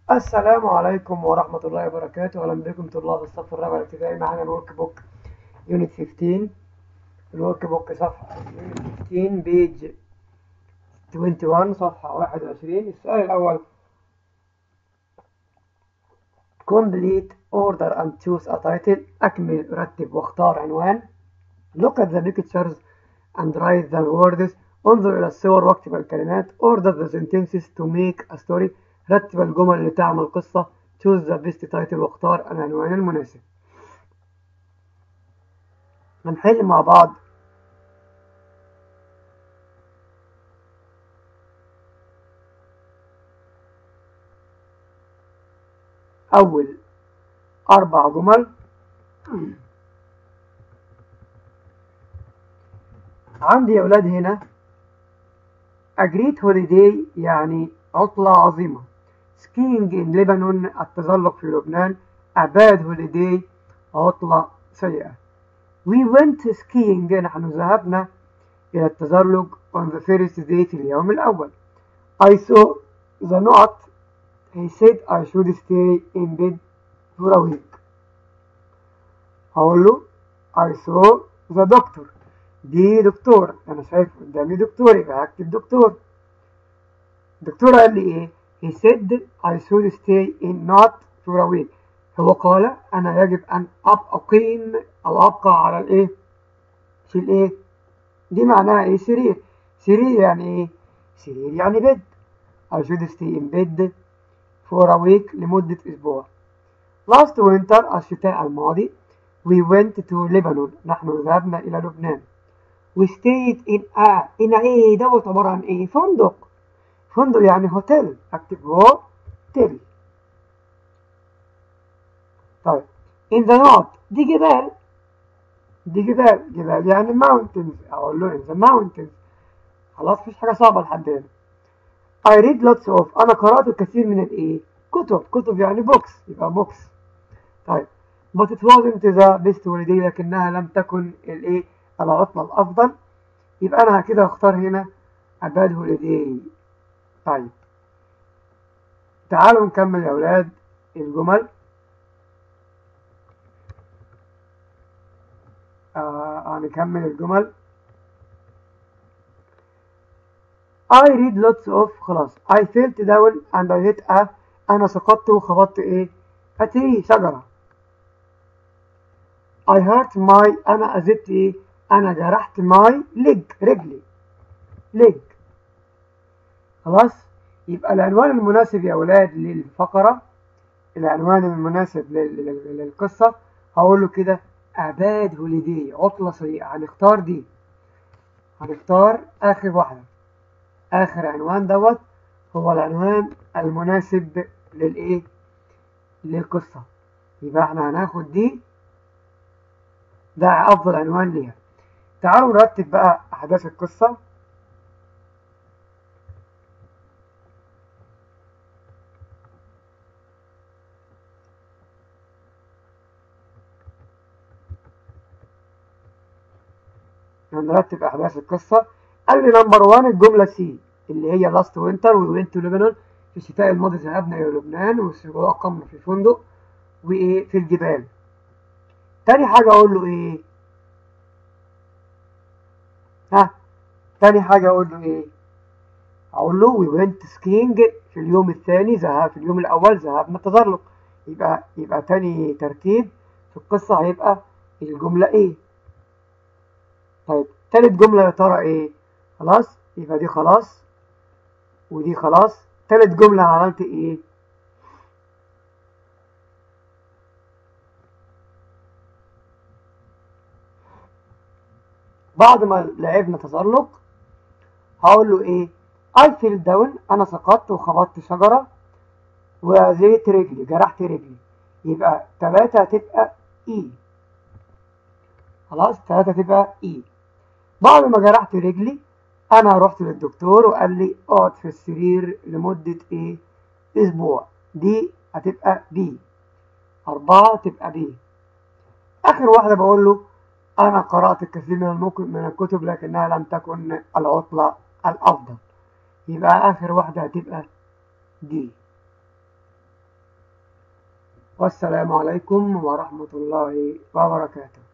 السلام عليكم ورحمة الله وبركاته أهلا بكم طلاب الصف الرابع الابتدائي معانا الورك بوك يونت 15 الورك بوك صفحة يونت 15 بيج 21 صفحة 21 السؤال الأول complete order and choose a title أكمل رتب واختار عنوان look at the pictures and write the words انظر إلى الصور واكتب الكلمات order the sentences to make a story رتب الجمل لتعمل قصة choose the best title واختار العنوان المناسب هنحل مع بعض أول أربع جمل عندي يا أولاد هنا A great holiday يعني عطلة عظيمة skiing in Lebanon التزلق في لبنان A bad holiday عطلة سيئة We went skiing نحن ذهبنا إلى التزلج on the first day في اليوم الأول I saw the not He said I should stay in bed for a week هقول له I saw the doctor دي دكتور أنا شايف قدامي دكتور يبقى هكتب دكتور الدكتور قال لي إيه He said I should stay in not for a week هو قال أنا يجب أن أب أقيم أو أبقى على الإيه في الإيه دي معناها إيه سرير سرير يعني إيه سرير يعني بيد I should stay in bed for a week لمدة أسبوع last winter الشتاء الماضي we went to Lebanon نحن ذهبنا إلى لبنان we stayed in a in a إيه دوت عبارة عن إيه فندق فندق يعني هوتيل أكتب هوتيل طيب in the north دي جبال دي جبال جبال يعني mountains أقول له in the mountains خلاص مفيش حاجة صعبة لحد هنا I read lots of أنا قرأت الكثير من الإيه كتب كتب يعني بوكس يبقى بوكس طيب but it wasn't the best holiday لكنها لم تكن الإيه العطلة الأفضل يبقى أنا كده هختار هنا a bad holiday طيب تعالوا نكمل يا أولاد الجمل آه هنكمل الجمل I read lots of خلاص I felt down and I hit a أنا سقطت وخبطت إيه a tree شجرة I hurt my أنا أذبت إيه أنا جرحت my leg رجلي leg خلاص يبقى العنوان المناسب يا أولاد للفقرة العنوان المناسب للقصة هقول له كده أباد هوليدي عطلة سيئة هنختار دي هنختار آخر واحدة آخر عنوان دوت هو العنوان المناسب للإيه للقصة يبقى احنا هناخد دي ده أفضل عنوان ليها تعالوا نرتب بقى أحداث القصة هنرتب أحداث القصة قال لي نمبر 1 الجملة سي اللي هي لاست وينتر وي وينت تو لبنان في الشتاء الماضي ذهبنا إلى لبنان وأقمنا في فندق وإيه في الجبال تاني حاجة أقول له إيه ها تاني حاجة أقول له إيه أقول له وي وينت سكينج في اليوم الثاني ذهب في اليوم الأول ذهبنا تزلق يبقى يبقى تاني ترتيب في القصة هيبقى الجملة إيه طيب تالت جملة يا ترى إيه خلاص يبقى دي خلاص ودي خلاص تالت جملة عملت إيه بعد ما لعبنا تزلق هقول له ايه I fell down انا سقطت وخبطت شجرة وزيت رجلي جرحت رجلي يبقى تلاتة هتبقى اي خلاص تلاتة تبقى اي بعد ما جرحت رجلي انا رحت للدكتور وقال لي اقعد في السرير لمدة ايه اسبوع دي هتبقى بي اربعة تبقى بي اخر واحدة بقول له أنا قرأت الكثير من الممكن من الكتب لكنها لم تكن العطلة الأفضل يبقى آخر واحدة هتبقى دي والسلام عليكم ورحمة الله وبركاته